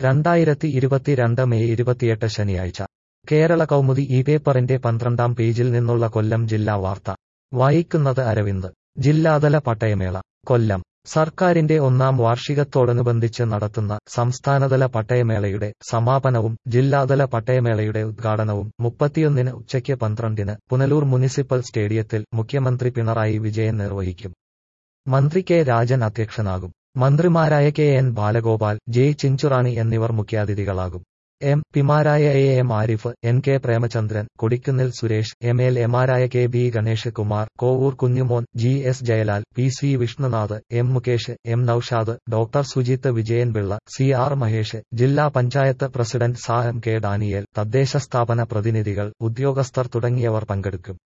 രണ്ടായിരത്തി ഇരുപത്തിരണ്ട് മെയ് ഇരുപത്തിയെട്ട് ശനിയാഴ്ച കേരള കൗമുദി ഈ പേപ്പറിന്റെ പന്ത്രണ്ടാം പേജിൽ നിന്നുള്ള കൊല്ലം ജില്ലാ വാർത്ത വായിക്കുന്നത് അരവിന്ദ് ജില്ലാതല പട്ടയമേള കൊല്ലം സർക്കാരിന്റെ ഒന്നാം വാർഷികത്തോടനുബന്ധിച്ച് നടത്തുന്ന സംസ്ഥാനതല പട്ടയമേളയുടെ സമാപനവും ജില്ലാതല പട്ടയമേളയുടെ ഉദ്ഘാടനവും മുപ്പത്തിയൊന്നിന് ഉച്ചയ്ക്ക് പന്ത്രണ്ടിന് പുനലൂർ മുനിസിപ്പൽ സ്റ്റേഡിയത്തിൽ മുഖ്യമന്ത്രി പിണറായി വിജയൻ നിർവഹിക്കും മന്ത്രി കെ രാജൻ അധ്യക്ഷനാകും മന്ത്രിമാരായ K N Balagopal J Chinchurani എന്നിവർ മുഖ്യാതിഥികളാകും എം പിമാരായ A M Arif N K Premachandran Kodikunnil Suresh M L എമാരായ K B Ganesh Kumar Kovoor Kunjumon G S Jayalal P C Vishnunath M Mukesh M Noushad doctor Sujith Vijayanpillai C R Mahesh ജില്ലാ പഞ്ചായത്ത് പ്രസിഡന്റ് സാ എം കെ ഡാനിയേൽ തദ്ദേശ സ്ഥാപന പ്രതിനിധികൾ ഉദ്യോഗസ്ഥർ തുടങ്ങിയവർ പങ്കെടുക്കും